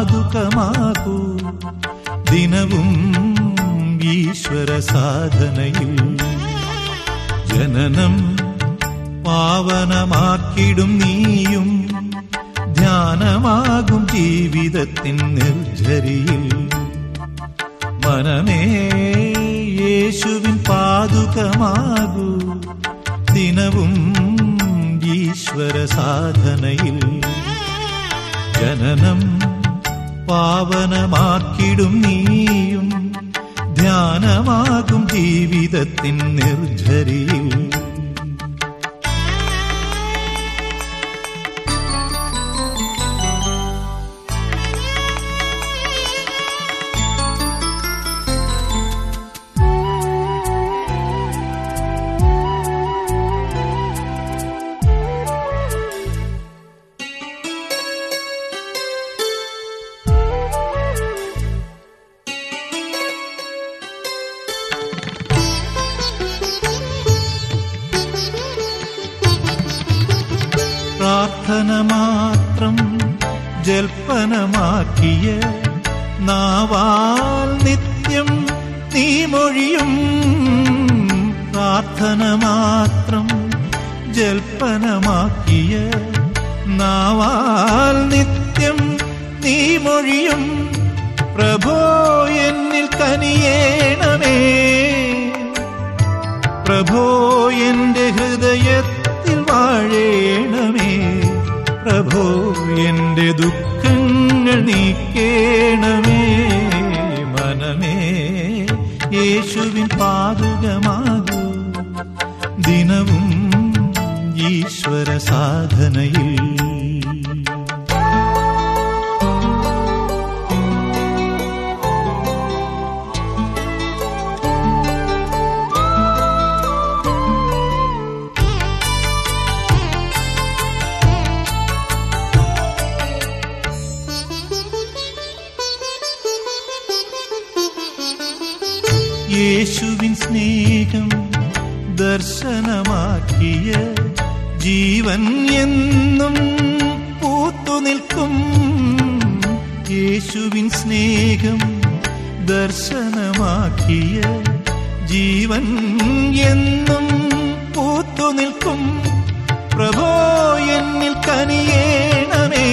പാതുകമാകൂ ദിനവും ഈശ്വര സാധനയിൽ ജനനം പാവനമാക്കിടും നീയും ധ്യാനമാകും ജീവിതത്തിൻ നിർജരിയിൽ മനമേ യേശുവിൻ പാതുകമാകൂ ദിനവും ഈശ്വര സാധനയിൽ ജനനം പാവനമാക്കിടും നീയും ധ്യാനമാകും ജീവിതത്തിൻ നിർജരിയിൽ പ്രാർത്ഥന മാത്രം ജൽപ്പനമാക്കിയ നാവാൽ നിത്യം നീ മൊഴിയും പ്രാർത്ഥന മാത്രം ജൽപ്പനമാക്കിയ നാവാൽ നിത്യം നീ മൊഴിയും പ്രഭോ എന്നിൽ കനിയേണമേ പ്രഭോ എന്റെ ഹൃദയത്തിൽ വാഴേണമേ പ്രഭോ എന്റെ ദുഃഖങ്ങൾ നീക്കേണമേ മനമേ യേശുവിൻ പാതുകമാകൂ ദിനവും ഈശ്വര സാധനയിൽ യേശുവിൻ സ്നേഹം ദർശനമാക്കിയ ജീവൻ എന്നും പൂത്തു നിൽക്കും യേശുവിൻ സ്നേഹം ദർശനമാക്കിയ ജീവൻ എന്നും പൂത്തു നിൽക്കും പ്രഭോ എന്നിൽ കനിയേണമേ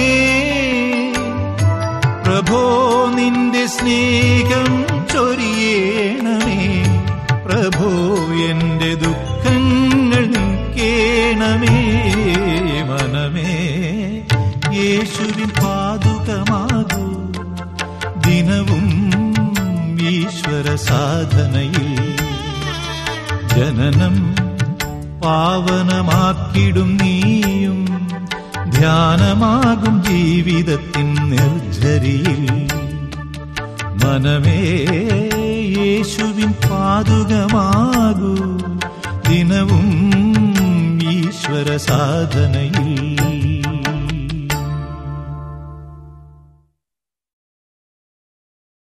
പ്രഭോ നിന്റെ സ്നേഹം ചൊരിയേണമേ പ്രഭോ എന്റെ ദുഃഖങ്ങൾ നീക്കേണമേ മനമേ യേശുവിൻ പാതുകമാകൂ ദിനവും ഈശ്വര സാധനയിൽ ജനനം പാവനമാക്കിടും നീയും ധ്യാനമാകും ജീവിതത്തിൻ നിർജരിയിൽ മനമേ യേശുവിൻ പാതുകമാകൂ ദിനവും ഈശ്വര സാധനയിൽ